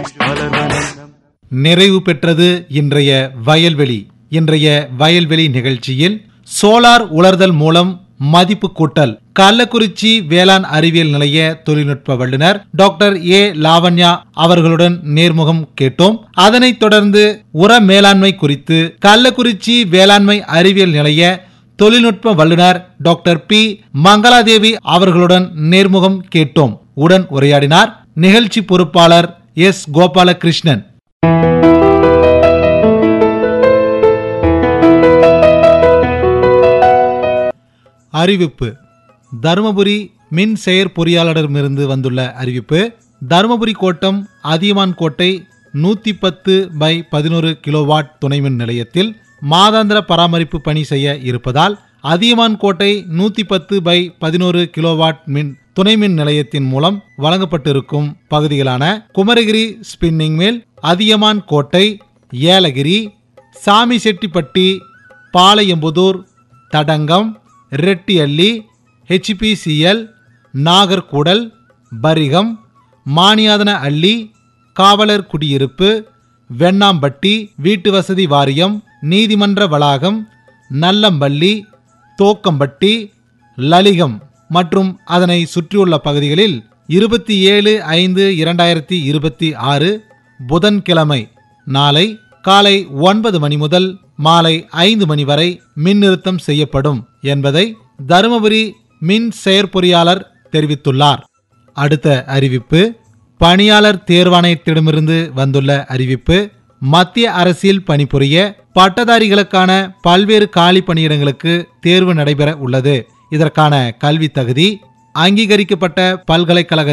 நிறைவு பெற்றது இன்றைய வயல்வெளி இன்றைய வயல்வெளி நிகழ்ச்சியில் சோலார் உலர்தல் மூலம் மதிப்பு கூட்டல் கள்ளக்குறிச்சி வேளாண் அறிவியல் நிலைய தொழில்நுட்ப வல்லுநர் டாக்டர் ஏ லாவண்யா அவர்களுடன் நேர்முகம் கேட்டோம் அதனைத் தொடர்ந்து உர மேலாண்மை குறித்து கள்ளக்குறிச்சி வேளாண்மை அறிவியல் நிலைய தொழில்நுட்ப வல்லுநர் டாக்டர் பி மங்களாதேவி அவர்களுடன் நேர்முகம் கேட்டோம் உடன் உரையாடினார் நிகழ்ச்சி பொறுப்பாளர் எஸ் கோபாலகிருஷ்ணன் அறிவிப்பு தருமபுரி மின் செயற் பொறியாளரிடமிருந்து வந்துள்ள அறிவிப்பு தருமபுரி கோட்டம் அதியமான் கோட்டை நூத்தி பத்து பை பதினோரு கிலோவாட் துணைமின் நிலையத்தில் மாதாந்திர பராமரிப்பு பணி செய்ய இருப்பதால் அதியமான் கோட்டை நூத்தி பத்து பை பதினோரு கிலோவாட் மின் துணைமின் நிலையத்தின் மூலம் வழங்கப்பட்டிருக்கும் பகுதிகளான Kumaragiri spinning mill Athiyaman Kottai Yelagiri Samisettipatti Palayamputhur Thadangam Rettiyalli HPCL Nagarkoodal Parigam Maniyathanahalli காவலர் குடியிருப்பு வெண்ணாம்பட்டி வீட்டு வசதி வாரியம் நீதிமன்ற வளாகம் நல்லம்பள்ளி தோக்கம்பட்டி லலிகம் மற்றும் அதனை சுற்றியுள்ள பகுதிகளில் இருபத்தி ஏழு ஐந்து இரண்டாயிரத்தி இருபத்தி ஆறு புதன்கிழமை நாளை காலை ஒன்பது மணி முதல் மாலை ஐந்து மணி வரை மின் நிறுத்தம் செய்யப்படும் என்பதை தருமபுரி மின் செயற்பொறியாளர் தெரிவித்துள்ளார் அடுத்த அறிவிப்பு பணியாளர் தேர்வாணையத்திடமிருந்து வந்துள்ள அறிவிப்பு மத்திய அரசில் பணிபுரிய பட்டதாரிகளுக்கான பல்வேறு காலி பணியிடங்களுக்கு தேர்வு நடைபெற உள்ளது இதற்கான கல்வி தகுதி அங்கீகரிக்கப்பட்ட பல்கலைக்கழக